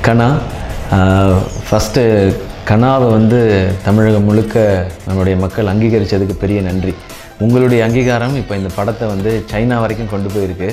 கனா ஃபஸ்ட்டு கனாவை வந்து தமிழகம் முழுக்க நம்மளுடைய மக்கள் அங்கீகரித்ததுக்கு பெரிய நன்றி உங்களுடைய அங்கீகாரம் இப்போ இந்த படத்தை வந்து சைனா வரைக்கும் கொண்டு போயிருக்கு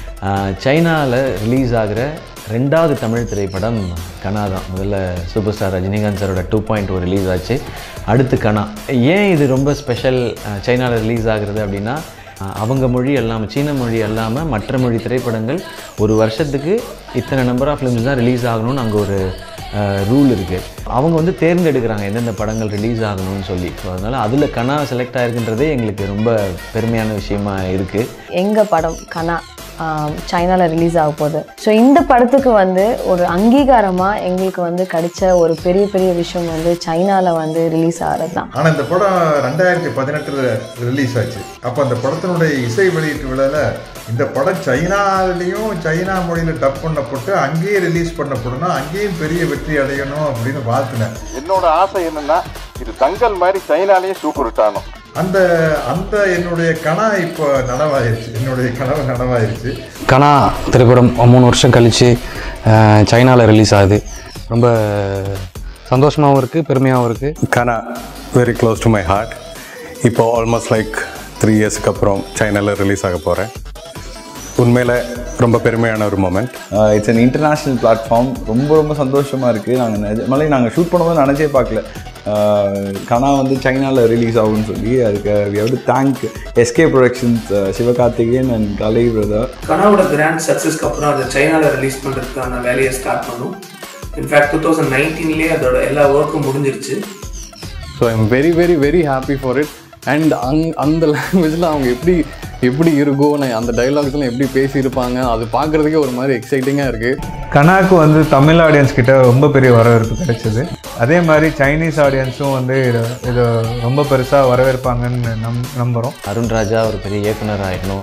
சைனாவில் ரிலீஸ் ஆகிற ரெண்டாவது தமிழ் திரைப்படம் கனா தான் முதல்ல சூப்பர் ஸ்டார் ரஜினிகாந்த் சாரோட டூ பாயிண்ட் டூ ரிலீஸ் ஆச்சு அடுத்து கனா ஏன் இது ரொம்ப ஸ்பெஷல் சைனாவில் ரிலீஸ் ஆகுறது அப்படின்னா அஹ் அவங்க மொழி அல்லாமல் சீன மொழி அல்லாமல் மற்ற மொழி திரைப்படங்கள் ஒரு வருஷத்துக்கு இத்தனை நம்பர் ஆஃப் ஃபிலிம்ஸ் தான் ரிலீஸ் ஆகணும்னு அங்கே ஒரு ரூல் இருக்குது அவங்க வந்து தேர்ந்தெடுக்கிறாங்க எந்தெந்த படங்கள் ரிலீஸ் ஆகணும்னு சொல்லி ஸோ அதனால் அதில் கனா செலக்ட் ஆயிருக்குன்றதே எங்களுக்கு ரொம்ப பெருமையான விஷயமா இருக்குது எங்கள் படம் கனா சைனாவில் ரிலீஸ் ஆக போகுது ஸோ இந்த படத்துக்கு வந்து ஒரு அங்கீகாரமாக எங்களுக்கு வந்து கிடைச்ச ஒரு பெரிய பெரிய விஷயம் வந்து சைனாவில் வந்து ரிலீஸ் ஆகிறது தான் ஆனால் இந்த படம் ரெண்டாயிரத்தி பதினெட்டில் ரிலீஸ் ஆச்சு அப்போ அந்த படத்தினுடைய இசை வெளியீட்டு விழாவில் இந்த படம் சைனாலையும் சைனா மொழியில் டப் பண்ணப்பட்டு அங்கேயே ரிலீஸ் பண்ணப்படணும் அங்கேயும் பெரிய வெற்றி அடையணும் அப்படின்னு வாழ்த்தினேன் என்னோட ஆசை என்னன்னா இது தங்கல் மாதிரி சைனாலேயே சூப்பர் ஹிட் ஆகணும் அந்த அந்த என்னுடைய கனா இப்போ நனவாயிருச்சு என்னுடைய கனவு நனவாயிருச்சு கனா திரைப்படம் மூணு வருஷம் கழித்து சைனாவில் ரிலீஸ் ஆகுது ரொம்ப சந்தோஷமாகவும் இருக்குது பெருமையாகவும் இருக்குது Kanaa very close to my heart இப்போ ஆல்மோஸ்ட் லைக் த்ரீ இயர்ஸ்க்கு அப்புறம் சைனாவில் ரிலீஸ் ஆக போகிறேன் உண்மையில் ரொம்ப பெருமையான ஒரு moment it's an international platform ரொம்ப ரொம்ப சந்தோஷமாக இருக்குது நாங்கள் நிஜமாலே நாங்கள் ஷூட் பண்ணும்போது நினச்சே பார்க்கல ஆஹ் கனா வந்து சைனாவில் ரிலீஸ் ஆகும்னு சொல்லி அதுக்கு we have to thank SK productions Sivakarthikeyan and Kalai brother கனாவோட கிராண்ட் சக்ஸஸ்க்கு அப்புறம் அதை சைனாவில் ரிலீஸ் பண்ணுறதுக்கான வேலையை ஸ்டார்ட் பண்ணோம் இன்ஃபேக்ட் டூ தௌசண்ட் நைன்டீன்லேயே அதோட எல்லா ஒர்க்கும் முடிஞ்சிருச்சு so I'm very very very happy for it and அங் அந்த லாங்குவேஜில் அவங்க எப்படி எப்படி இருக்கும் நான் அந்த டைலாக்ஸ்லாம் எப்படி பேசியிருப்பாங்க அது பார்க்குறதுக்கே ஒரு மாதிரி எக்ஸைட்டிங்காக இருக்குது கனாக்கு வந்து தமிழ் ஆடியன்ஸ் கிட்ட ரொம்ப பெரிய வரவேற்பு கிடைச்சது அதே மாதிரி சைனீஸ் ஆடியன்ஸும் வந்து இதை இதை ரொம்ப பெருசாக வரவேற்பாங்கன்னு நம் நம்புகிறோம் அருண் ராஜா ஒரு பெரிய இயக்குனர் ஆகிடணும்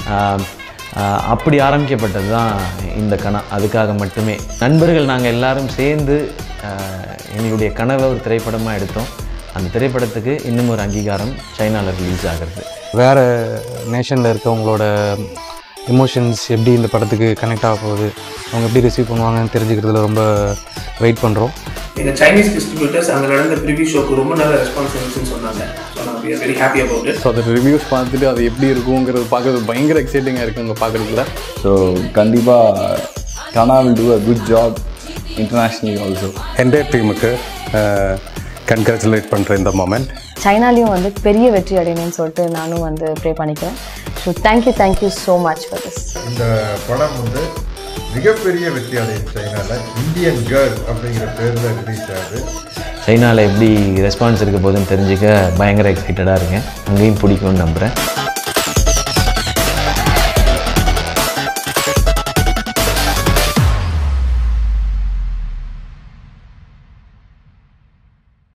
அப்படி ஆரம்பிக்கப்பட்டது தான் இந்த கனா அதுக்காக மட்டுமே நண்பர்கள் நாங்கள் எல்லாரும் சேர்ந்து ஆஹ், எங்களுடைய கனவை ஒரு திரைப்படமாக எடுத்தோம் அந்த திரைப்படத்துக்கு இன்னும் ஒரு அங்கீகாரம் சைனாவில் ரிலீஸ் ஆகிறது வேறு நேஷனில் இருக்கவங்களோட எமோஷன்ஸ் எப்படி இந்த படத்துக்கு கனெக்ட் ஆக போகுது அவங்க எப்படி ரிசீவ் பண்ணுவாங்கன்னு தெரிஞ்சுக்கிறதுல ரொம்ப வெயிட் பண்ணுறோம் எங்கள் சைனீஸ் டிஸ்ட்ரிபியூட்டர்ஸ் அங்கே நடந்த ப்ரிவியூ ஷோக்கு ரொம்ப நல்ல ரெஸ்பான்ஸ் இருந்துச்சுன்னு சொன்னாங்க ஸோ நான் very happy about it so அதை ரிவ்யூஸ் பார்த்துட்டு அது எப்படி இருக்குங்கிறது பார்க்கறது பயங்கர எக்ஸைட்டிங்காக இருக்குங்க பார்க்குறதுல ஸோ கண்டிப்பாக Kanaa will do a good job internationally also என்டைய டீமுக்கு கன்க்ராச்சுலேட் பண்ணுற இந்த மூமெண்ட் சைனாலையும் வந்து பெரிய வெற்றி அடையணும்னு சொல்லிட்டு நானும் வந்து ப்ரே பண்ணிக்கிறேன் so thank you thank you so much for this இந்த படம் வந்து மிகப்பெரிய வெற்றி அடையும் சைனாவில் இந்தியன் கேர்ள் அப்படிங்கிற பேரில் ரிலீஸ் ஆகுது சைனாவில் எப்படி ரெஸ்பான்ஸ் இருக்க போகுதுன்னு தெரிஞ்சுக்க பயங்கர எக்ஸைட்டடாக இருக்கேன் அங்கேயும் பிடிக்கும்னு நம்புகிறேன்